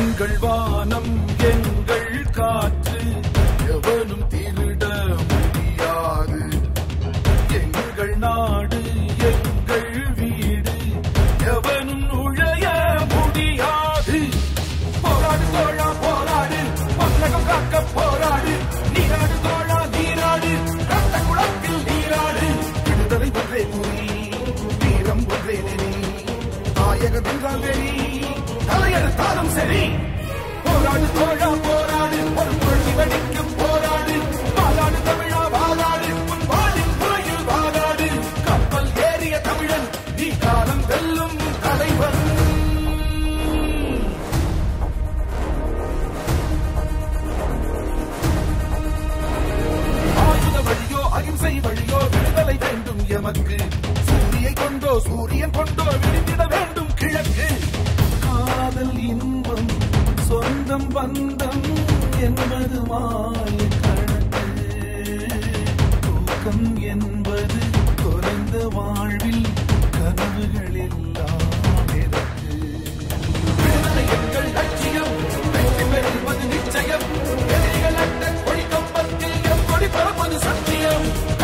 எங்கள் வானம் எங்கள் காற்று எவனும் திருட முடியாது எங்கள் நாடு எங்கள் வீடு எவனும் நுழைய முடியாது போராடு தோழா போராடு மன்னகம் காக்க போராடு நீராடு தோழா நீராடு ரத்த குளத்தில் நீராடு விடுதலை ஒன்றே குறி வீரம் ஒன்றே நெறி தாயகம் என்றால் வெறி தலையெடுத்தாலும் சரி போராடு தோழா போராடு ஒரு கொள்கை வெடிக்கும் போராடு வாழாடு தமிழா வாழாடு உன் வாழின் முறையில் வாழாடு கப்பல் ஏறிய தமிழன் நீ காலம் வெல்லும் தலைவன் ஆயுத வழியோ அகிம்சை வழியோ விடுதலை வேண்டும் எமக்கு சூரியை கொண்டோ சூரியன் கொண்டோ விடுத்திட வேண்டும் கிழக்கு காதல் இன்பம் சொந்தம் பந்தம் என்பது மாய கணக்கு தூக்கம் என்பது குறைந்த வாழ்வில் கனவுகள் எல்லாம் எதற்கு விடுதலை எங்கள் லட்சியம் வெற்றி பெறுவது நிச்சயம் எதிரிகள் அட்ட கொடி கம்பத்தில் எம் கொடி பறப்பது சத்தியம்